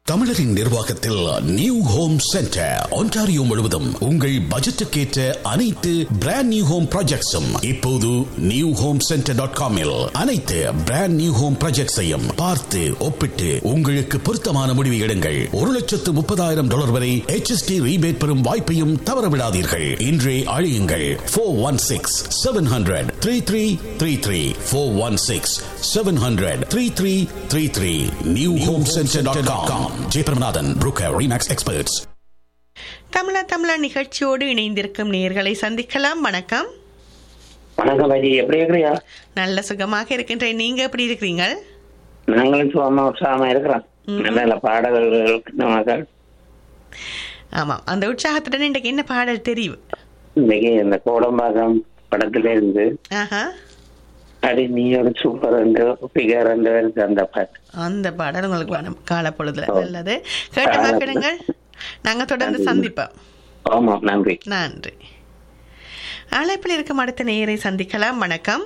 தமிழரின் நிர்வாகத்தில் new home centre Ontario முழுவதும் உங்கள் பட்ஜெட்டுக்கேற்ற அனைத்து பிராண்ட் நியூ ஹோம் ப்ராஜெக்ட்ஸும் இப்போது நியூ ஹோம் சென்டர் டாட் காமில் அனைத்து பிராண்ட் நியூ ஹோம் ப்ராஜெக்ட்ஸையும் பார்த்து ஒப்பிட்டு உங்களுக்கு பொருத்தமான முடிவு எடுங்கள் ஒரு லட்சத்து முப்பதாயிரம் டாலர் வரை HST ரீபேட் பெறும் வாய்ப்பையும் தவறவிடாதீர்கள் இன்றே அழியுங்கள் four one six seven hundred three three three three four one six seven hundred three three three three new home centre dot com Jayabramanathan broker Remax experts தமிழா தமிழா நிகழ்ச்சியோடு இணைந்திருக்கும் நேர்களை சந்திக்கலாம் வணக்கம் வணக்கம் பாஜி எப்படி இருக்கிறியா நல்ல சுகமாக இருக்கின்றேன் நீங்க எப்படி இருக்கிறீங்க நாங்களும் சும்மா உற்சாகமா இருக்கிறோம் நல்ல நல்ல பாடல்களுக்கு நமக்கு ஆமாம் அந்த உற்சாகத்துடன் இன்றைக்கு என்ன பாடல் தெரியும் இன்னைக்கு இந்த கோடம்பாக்கம் படத்துல இருந்து ஆஹா அடி நீ ஒரு சூப்பர் ரெண்டு பிகர் ரெண்டு பேருக்கு அந்த பாட்டு அந்த பாடல் உங்களுக்கு வேணும் காலப்பொழுதுல நல்லது கேட்ட வாக்கிடுங்கள் நாங்க தொடர்ந்து சந்திப்போம் ஆமாம் நன்றி நன்றி அழைப்பில் இருக்கும் அடுத்த நேயரை சந்திக்கலாம் வணக்கம்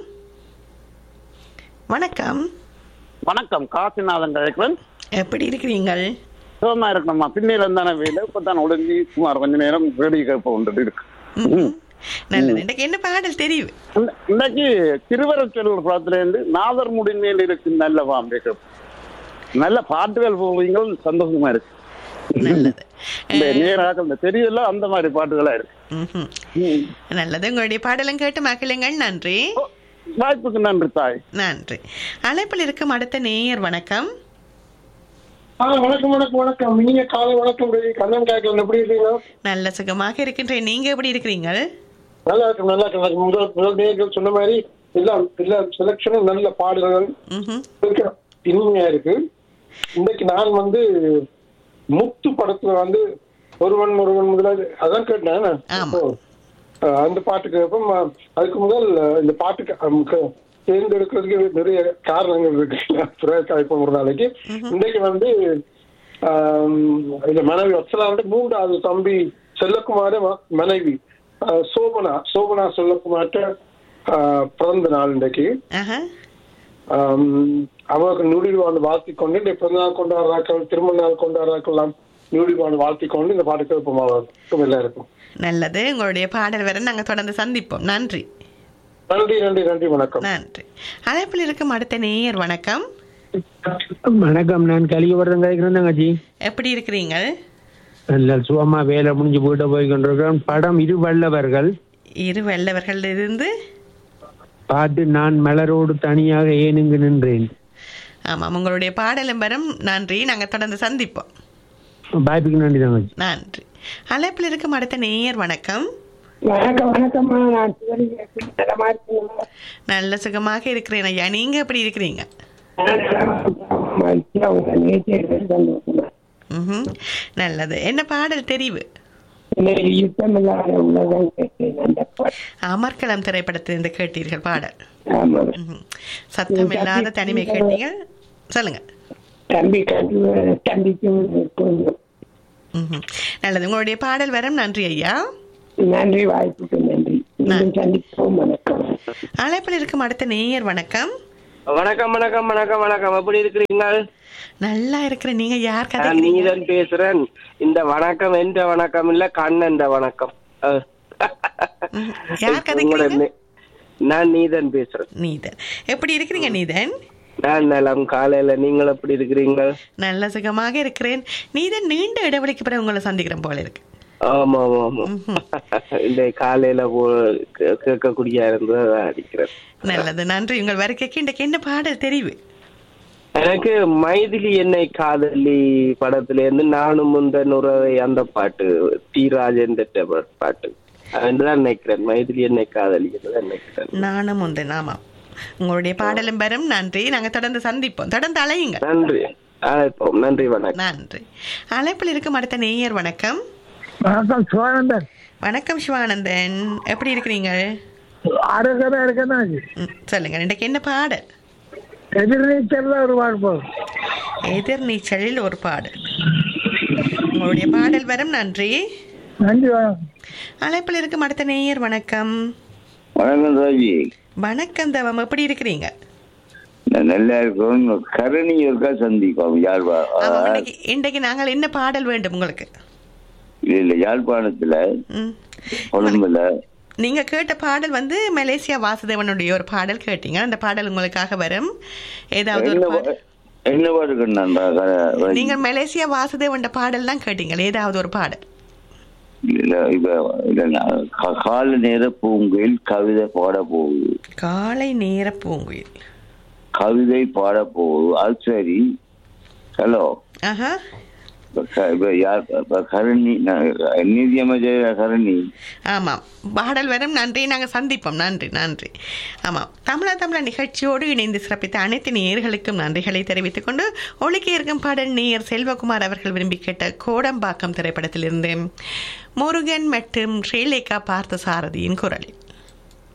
வணக்கம் வணக்கம் காசிநாதன் கழகன் எப்படி இருக்கிறீங்கள் சுகமா இருக்கணுமா பின்னில இருந்தான வேலை இப்பதான் ஒழுங்கி சுமார் கொஞ்ச நேரம் வேடிக்கை கேட்ப ஒன்று இருக்கு ம்ஹும். நல்லது இன்றைக்கு என்ன பாடல் தெரியும் இந்த- இன்னைக்கு திருவரச்சொல் படத்துல இருந்து நாதர் முடிமேல் இருக்கு நல்ல பாம்பே நல்ல பாட்டுகள் போவீங்கள் சந்தோஷமா இருக்கு நல்லது இந்த நேராக இந்த தெரியல அந்த மாதிரி பாட்டுகளா இருக்கு ம்ஹும். ம். நல்லது உங்களுடைய பாடலும் கேட்டு மக்களுங்கள் நன்றி வாய்ப்புக்கு நன்றி தாய் நன்றி அழைப்பில் இருக்கும் அடுத்த நேயர் வணக்கம் ஆ வணக்கம் வணக்கம் வணக்கம் இனிய காலை வணக்கம் ரவி. கண்ணன் காய்க்கல் எப்படி இருக்கீங்க நல்ல சுகமாக இருக்கின்றேன் நீங்க எப்படி இருக்கிறீங்க நல்லா இருக்கு நல்லா இருக்கு எனக்கு முதல் முதல் நேர்கள் சொன்ன மாதிரி எல்லாம் எல்லா செலக்ஷனும் நல்ல பாடல்கள் ம்ஹும். இருக்கு. இனிமையா இருக்கு இன்னைக்கு நான் வந்து முத்து படத்துல வந்து ஒருவன் ஒருவன் முதலாளி அதான் கேட்டேன் ஆமா. இப்போ, அஹ், அந்த பாட்டுக்கு அப்புறம் அஹ், அதுக்கு முதல் அஹ், இந்த பாட்டுக்கு அஹ், க- தேர்ந்தெடுக்கிறதுக்கு நிறைய காரணங்கள் இருக்கு பிரேக்காய்ப்பு ஒரு நாளைக்கு இன்னைக்கு வந்து ஆம், இந்த மனைவி வத்சலா வந்து மூன்றாவது தம்பி செல்லக்குமார ம- மனைவி அஹ், சோபனா சோபனா செல்லக்குமார்ட்ட அஹ், பிறந்த நாள் இன்றைக்கு ஆஹா. ஆம், அவருக்கு நூடிவாண்டு வாழ்த்தி கொண்டு இந்த பிறந்த நாள் கொண்டாடுறாக்கள் திருமண நாள் கொண்டாடுறாக்கள் எல்லாம் நூடிவாண்டு வாழ்த்தி கொண்டு இந்த பாட்டு கேட்போம் அவருக்கும் எல்லாருக்கும் நல்லது உங்களுடைய பாடல் வர நாங்க தொடர்ந்து சந்திப்போம் நன்றி நன்றி நன்றி நன்றி வணக்கம் நன்றி அழைப்பில் இருக்கும் அடுத்த நேயர் வணக்கம் வணக்கம் நான் கலியவரம் கேட்கிறேன் தங்கச்சி எப்படி இருக்கிறீங்க நல்ல சுகமா வேலை முடிஞ்சு போயிட்டு போய் கொண்டிருக்கிறேன் படம் இரு வல்லவர்கள் இரு வெள்ளவர்கள் இருந்து பாட்டு நான் மலரோடு தனியாக ஏனுங்கு நின்றேன் ஆமாம் உங்களுடைய பாடலும் வரும் நன்றி நாங்க தொடர்ந்து சந்திப்போம் பாய்ப்புக்கு நன்றி தங்கச்சி நன்றி அழைப்பில் இருக்கும் அடுத்த நேயர் வணக்கம் வணக்கம் வணக்கம்மா நான் சிவனி பேசுறேன். நலமா இருக்கீங்களா? நல்ல சுகமாக இருக்கிறேன் ஐயா நீங்க எப்படி இருக்கிறீங்க நான் நலமா இருக்கேன். மகிழ்ச்சியா உங்க நிகழ்ச்சியை சந்தோஷமா ம்ஹும். நல்லது என்ன பாடல் தெரிவு இன்னைக்கு யுத்தம் இல்லாத உலகம் கேட்டேன் அந்த பாட்டு அமர்கலம் திரைப்படத்திலிருந்து கேட்டீர்கள் பாடல் ஆமா ம்ஹும். சத்தம் இல்லாத தனிமை கேட்டீங்க சொல்லுங்க தம்பி கண்டு தம்பிக்கும் கொஞ்சம் ம்ஹும். நல்லது உங்களுடைய பாடல் வரும் நன்றி ஐயா நன்றி வாய்ப்புக்கு நன்றி மீண்டும் சந்திப்போம் வணக்கம் அழைப்பில் இருக்கும் அடுத்த நேயர் வணக்கம் வணக்கம் வணக்கம் வணக்கம் வணக்கம் எப்படி இருக்கிறீங்க நல்லா இருக்கிற நீங்க யார் நான் கதைக்கிறீங்க நீதன் பேசுறேன் இந்த வணக்கம் என்ற வணக்கம் இல்ல கண்ணன் வணக்கம் அஹ். ம். யார் உங்களோட கதைக்கிறீங்க நி- நான் நீதன் பேசுறேன் நீதன் எப்படி இருக்கிறீங்க நீதன் நான் நலம் காலையில நீங்கள் எப்படி இருக்கிறீங்க நல்ல சுகமாக இருக்கிறேன் நீதன் நீண்ட இடைவெளிக்கு பிறகு உங்களை சந்திக்கிறேன் போல இருக்கு ஆமா ஆமா ஆமா இந்த காலையில போ கே- கேட்கக்கூடிய இருந்தது அதான் அடிக்கிறேன் நல்லது நன்றி உங்கள் வருகைக்கு இன்றைக்கு என்ன பாடல் தெரிவு எனக்கு மைதிலி என்னை காதலி படத்துல இருந்து நானும் முந்தன் உறவை அந்த பாட்டு டி ராஜேந்திர பாட்டு அதுதான் நினைக்கிறேன் மைதிலி என்னை காதலி தான் நினைக்கிறேன் நானும் உண்டு ஆமாம் உங்களுடைய பாடலும் வரும் நன்றி நாங்க தொடர்ந்து சந்திப்போம் தொடர்ந்து அலையுங்க நன்றி அழைப்போம் நன்றி வணக்கம் நன்றி அழைப்பில் இருக்கும் அடுத்த நேயர் வணக்கம் வணக்கம் சிவானந்தன் வணக்கம் சிவானந்தன் எப்படி இருக்கிறீங்க ஆரோக்கியமா இருக்கேன் ம், சொல்லுங்க இன்றைக்கு என்ன பாடல் எதிர்நீச்சல்ல ஒரு பாட்டு போதும் எதிர்நீச்சலில் ஒரு பாடல் உங்களுடைய பாடல் வரும் நன்றி நன்றி வணக்கம் அழைப்பில் இருக்கும் அடுத்த நேயர் வணக்கம் வணக்கம் ராஜி வணக்கம் தவம் எப்படி இருக்கிறீங்க நல்லா இருக்கும் கரணி இருக்கா சந்திப்போம் யாழ்ப்பா ஆமாம் இன்றைக்கு இன்றைக்கு நாங்கள் என்ன பாடல் வேண்டும் உங்களுக்கு இல்ல இல்ல யாழ்ப்பாணத்துல ம் கொழும்புல நீங்க கேட்ட பாடல் வந்து மலேசியா வாசுதேவனுடைய ஒரு பாடல் கேட்டீங்க அந்த பாடல் உங்களுக்காக வரும் ஏதாவது ஒரு என்ன பாடல் பா- என்ன பாட்டு கண்ணா நீங்க மலேசியா வாசுதேவன் பாடல் தான் கேட்டீங்க ஏதாவது ஒரு பாடல் இல்ல இப்ப இல்ல நான் கா- கால நேர பூங்குயில் கவிதை பாட போகுது காலை நேர பூங்குயில் கவிதை பாட போகுது அது சரி ஹலோ ஆஹா இப்ப க- இப்ப யார் இப்ப கரணி நான் நீதியமைச்சர் கரணி ஆமாம் பாடல் வரும் நன்றி நாங்கள் சந்திப்போம் நன்றி நன்றி ஆமாம் தமிழா தமிழா நிகழ்ச்சியோடு இணைந்து சிறப்பித்த அனைத்து நேயர்களுக்கும் நன்றிகளை தெரிவித்துக் கொண்டு ஒழுக்க இருக்கும் பாடல் நேயர் செல்வகுமார் அவர்கள் விரும்பி கேட்ட கோடம்பாக்கம் திரைப்படத்திலிருந்து முருகன் மற்றும் ஸ்ரீலேகா பார்த்த சாரதியின் குரலில்